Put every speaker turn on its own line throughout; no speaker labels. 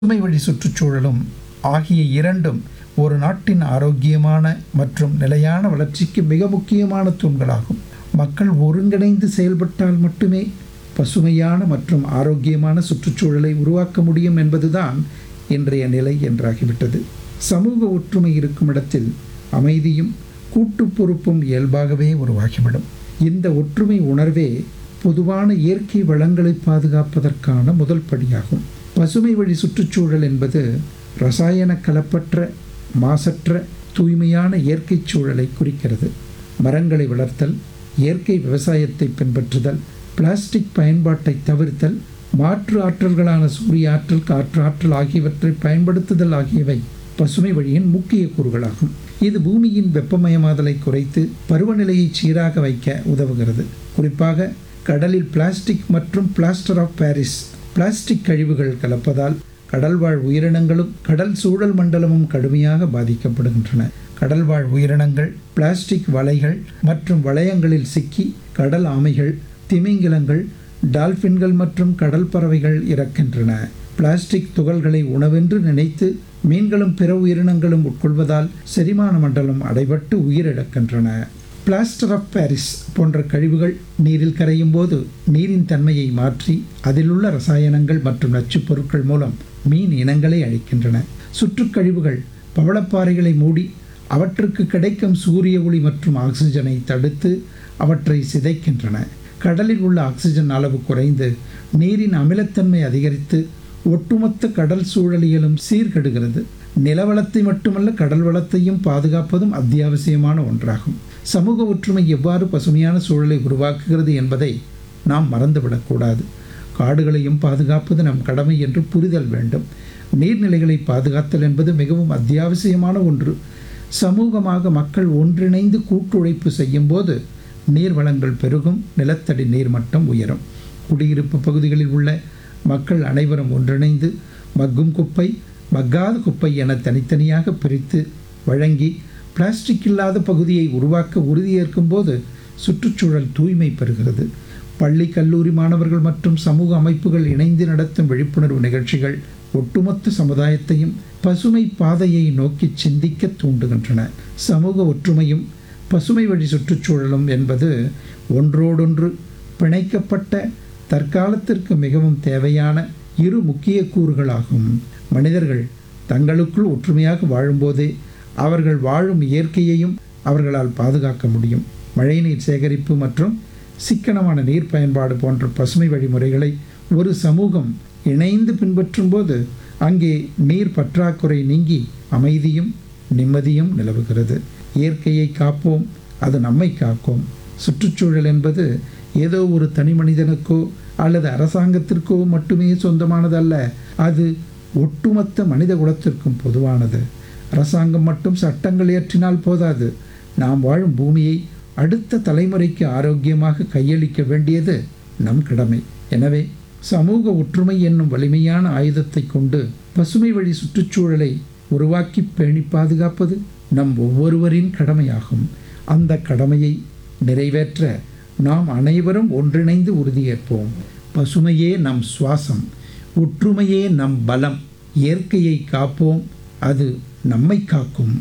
பசுமை வழி சுற்றுச்சூழலும் ஆகிய இரண்டும் ஒரு நாட்டின் ஆரோக்கியமான மற்றும் நிலையான வளர்ச்சிக்கு மிக முக்கியமான தூண்களாகும் மக்கள் ஒருங்கிணைந்து செயல்பட்டால் மட்டுமே பசுமையான மற்றும் ஆரோக்கியமான சுற்றுச்சூழலை உருவாக்க முடியும் என்பதுதான் இன்றைய நிலை என்றாகிவிட்டது சமூக ஒற்றுமை இருக்கும் இடத்தில் அமைதியும் கூட்டு பொறுப்பும் இயல்பாகவே உருவாகிவிடும் இந்த ஒற்றுமை உணர்வே பொதுவான இயற்கை வளங்களை பாதுகாப்பதற்கான முதல் படியாகும் பசுமை வழி சுற்றுச்சூழல் என்பது ரசாயன கலப்பற்ற மாசற்ற தூய்மையான இயற்கை சூழலை குறிக்கிறது மரங்களை வளர்த்தல் இயற்கை விவசாயத்தை பின்பற்றுதல் பிளாஸ்டிக் பயன்பாட்டை தவிர்த்தல் மாற்று ஆற்றல்களான சூரிய ஆற்றல் காற்று ஆற்றல் ஆகியவற்றை பயன்படுத்துதல் ஆகியவை பசுமை வழியின் முக்கிய கூறுகளாகும் இது பூமியின் வெப்பமயமாதலை குறைத்து பருவநிலையை சீராக வைக்க உதவுகிறது குறிப்பாக கடலில் பிளாஸ்டிக் மற்றும் பிளாஸ்டர் ஆஃப் பாரிஸ் பிளாஸ்டிக் கழிவுகள் கலப்பதால் கடல்வாழ் உயிரினங்களும் கடல் சூழல் மண்டலமும் கடுமையாக பாதிக்கப்படுகின்றன கடல்வாழ் உயிரினங்கள் பிளாஸ்டிக் வலைகள் மற்றும் வளையங்களில் சிக்கி கடல் ஆமைகள் திமிங்கிலங்கள் டால்பின்கள் மற்றும் கடல் பறவைகள் இறக்கின்றன பிளாஸ்டிக் துகள்களை உணவென்று நினைத்து மீன்களும் பிற உயிரினங்களும் உட்கொள்வதால் செரிமான மண்டலம் அடைபட்டு உயிரிழக்கின்றன பிளாஸ்டர் ஆஃப் பாரிஸ் போன்ற கழிவுகள் நீரில் கரையும் போது நீரின் தன்மையை மாற்றி அதிலுள்ள ரசாயனங்கள் மற்றும் நச்சுப் பொருட்கள் மூலம் மீன் இனங்களை அழிக்கின்றன சுற்றுக்கழிவுகள் பவளப்பாறைகளை மூடி அவற்றுக்கு கிடைக்கும் சூரிய ஒளி மற்றும் ஆக்சிஜனை தடுத்து அவற்றை சிதைக்கின்றன கடலில் உள்ள ஆக்சிஜன் அளவு குறைந்து நீரின் அமிலத்தன்மை அதிகரித்து ஒட்டுமொத்த கடல் சூழலியலும் சீர்கெடுகிறது நிலவளத்தை மட்டுமல்ல கடல் வளத்தையும் பாதுகாப்பதும் அத்தியாவசியமான ஒன்றாகும் சமூக ஒற்றுமை எவ்வாறு பசுமையான சூழலை உருவாக்குகிறது என்பதை நாம் மறந்துவிடக்கூடாது காடுகளையும் பாதுகாப்பது நம் கடமை என்று புரிதல் வேண்டும் நீர்நிலைகளை பாதுகாத்தல் என்பது மிகவும் அத்தியாவசியமான ஒன்று சமூகமாக மக்கள் ஒன்றிணைந்து கூட்டுழைப்பு செய்யும்போது நீர் வளங்கள் பெருகும் நிலத்தடி நீர்மட்டம் உயரும் குடியிருப்பு பகுதிகளில் உள்ள மக்கள் அனைவரும் ஒன்றிணைந்து மக்கும் குப்பை மக்காத குப்பை என தனித்தனியாக பிரித்து வழங்கி பிளாஸ்டிக் இல்லாத பகுதியை உருவாக்க உறுதியேற்கும் போது சுற்றுச்சூழல் தூய்மை பெறுகிறது பள்ளி கல்லூரி மாணவர்கள் மற்றும் சமூக அமைப்புகள் இணைந்து நடத்தும் விழிப்புணர்வு நிகழ்ச்சிகள் ஒட்டுமொத்த சமுதாயத்தையும் பசுமை பாதையை நோக்கி சிந்திக்க தூண்டுகின்றன சமூக ஒற்றுமையும் பசுமை வழி சுற்றுச்சூழலும் என்பது ஒன்றோடொன்று பிணைக்கப்பட்ட தற்காலத்திற்கு மிகவும் தேவையான இரு முக்கிய கூறுகளாகும் மனிதர்கள் தங்களுக்குள் ஒற்றுமையாக வாழும்போதே அவர்கள் வாழும் இயற்கையையும் அவர்களால் பாதுகாக்க முடியும் மழைநீர் சேகரிப்பு மற்றும் சிக்கனமான நீர் பயன்பாடு போன்ற பசுமை வழிமுறைகளை ஒரு சமூகம் இணைந்து பின்பற்றும் போது அங்கே நீர் பற்றாக்குறை நீங்கி அமைதியும் நிம்மதியும் நிலவுகிறது இயற்கையை காப்போம் அது நம்மை காக்கும் சுற்றுச்சூழல் என்பது ஏதோ ஒரு தனி மனிதனுக்கோ அல்லது அரசாங்கத்திற்கோ மட்டுமே சொந்தமானதல்ல அது ஒட்டுமொத்த மனித குலத்திற்கும் பொதுவானது அரசாங்கம் மட்டும் சட்டங்கள் இயற்றினால் போதாது நாம் வாழும் பூமியை அடுத்த தலைமுறைக்கு ஆரோக்கியமாக கையளிக்க வேண்டியது நம் கடமை எனவே சமூக ஒற்றுமை என்னும் வலிமையான ஆயுதத்தை கொண்டு பசுமை வழி சுற்றுச்சூழலை உருவாக்கி பேணி பாதுகாப்பது நம் ஒவ்வொருவரின் கடமையாகும் அந்த கடமையை நிறைவேற்ற நாம் அனைவரும் ஒன்றிணைந்து உறுதியேற்போம் பசுமையே நம் சுவாசம் ஒற்றுமையே நம் பலம் இயற்கையை காப்போம் அது நம்மை காக்கும்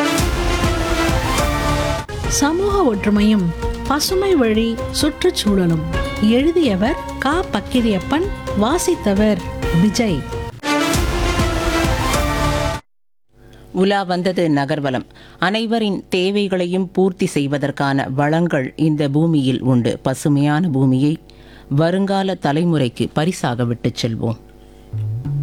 சமூக ஒற்றுமையும் பசுமை வழி சுற்றுச்சூழலும் எழுதியவர் கா பக்கிரியப்பன் வாசித்தவர் விஜய்
உலா வந்தது நகர்வலம் அனைவரின் தேவைகளையும் பூர்த்தி செய்வதற்கான வளங்கள் இந்த பூமியில் உண்டு பசுமையான பூமியை வருங்கால தலைமுறைக்கு பரிசாக விட்டுச் செல்வோம்